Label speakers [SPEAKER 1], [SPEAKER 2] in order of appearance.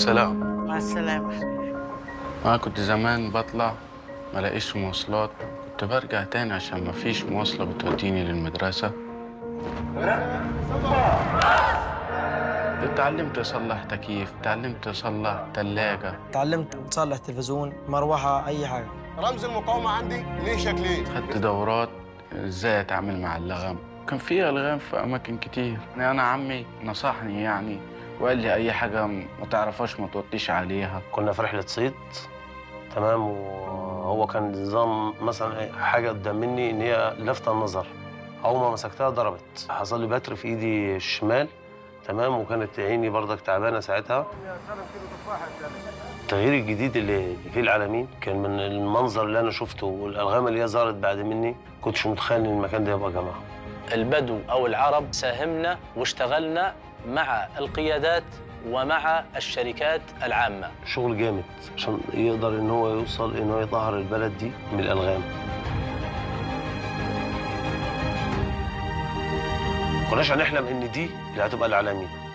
[SPEAKER 1] السلامة
[SPEAKER 2] مع السلامة حبيبي
[SPEAKER 1] أنا كنت زمان بطلع ما لاقيش مواصلات كنت برجع تاني عشان ما فيش مواصلة بتوديني للمدرسة اتعلمت أصلح تكييف اتعلمت أصلح تلاجة
[SPEAKER 3] تعلمت تصلح تلفزيون مروحة أي حاجة
[SPEAKER 4] رمز المقاومة عندي ليه شكلين
[SPEAKER 1] خدت دورات ازاي اتعامل مع اللغم كان في الغام في اماكن كتير يعني انا عمي نصحني يعني وقال لي اي حاجه ما تعرفهاش ما توطيش عليها
[SPEAKER 5] كنا في رحلة صيد تمام وهو كان نظام مثلا حاجة قدام مني إن هي لافتة النظر أول ما مسكتها ضربت حصل لي بتر في إيدي الشمال تمام وكانت عيني برضك تعبانة ساعتها التغيير الجديد اللي في العالمين كان من المنظر اللي أنا شفته والألغام اللي هي ظهرت بعد مني كنتش متخيل إن المكان ده يبقى جماعة
[SPEAKER 6] البدو أو العرب ساهمنا واشتغلنا مع القيادات ومع الشركات العامة
[SPEAKER 5] شغل جامد عشان يقدر إن هو يوصل إن هو يطهر البلد دي من الألغام كناش هنحلم إن دي اللي هتبقى العالمين